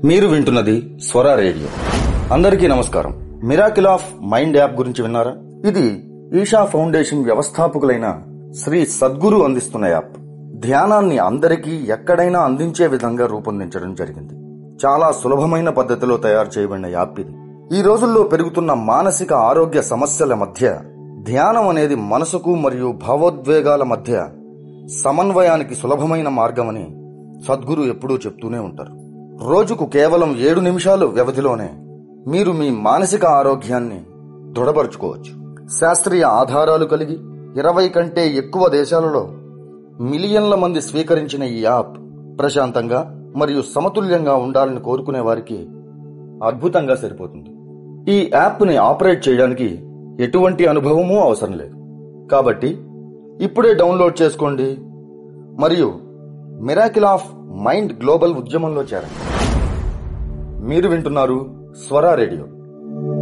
మీరు వింటున్నది స్వర రేడియో అందరికీ నమస్కారం మిరాకిల్ ఆఫ్ మైండ్ యాప్ గురించి విన్నారా ఇది ఈషా ఫౌండేషన్ వ్యవస్థాపకులైన శ్రీ సద్గురు అందిస్తున్న యాప్ ధ్యానాన్ని అందరికీ ఎక్కడైనా అందించే విధంగా రూపొందించడం జరిగింది చాలా సులభమైన పద్ధతిలో తయారు చేయబడిన యాప్ ఇది ఈ రోజుల్లో పెరుగుతున్న మానసిక ఆరోగ్య సమస్యల మధ్య ధ్యానం అనేది మనసుకు మరియు భావోద్వేగాల మధ్య సమన్వయానికి సులభమైన మార్గమని సద్గురు ఎప్పుడూ చెప్తూనే ఉంటారు రోజుకు కేవలం ఏడు నిమిషాలు వ్యవధిలోనే మీరు మీ మానసిక ఆరోగ్యాన్ని దృఢపరచుకోవచ్చు శాస్త్రీయ ఆధారాలు కలిగి ఇరవై కంటే ఎక్కువ దేశాలలో మిలియన్ల మంది స్వీకరించిన ఈ యాప్ ప్రశాంతంగా మరియు సమతుల్యంగా ఉండాలని కోరుకునే వారికి అద్భుతంగా సరిపోతుంది ఈ యాప్ని ఆపరేట్ చేయడానికి ఎటువంటి అనుభవమూ అవసరం లేదు కాబట్టి ఇప్పుడే డౌన్లోడ్ చేసుకోండి మరియు మిరాకిల్ ఆఫ్ మైండ్ గ్లోబల్ ఉద్యమంలో చేరండి మీరు వింటున్నారు స్వరా రేడియో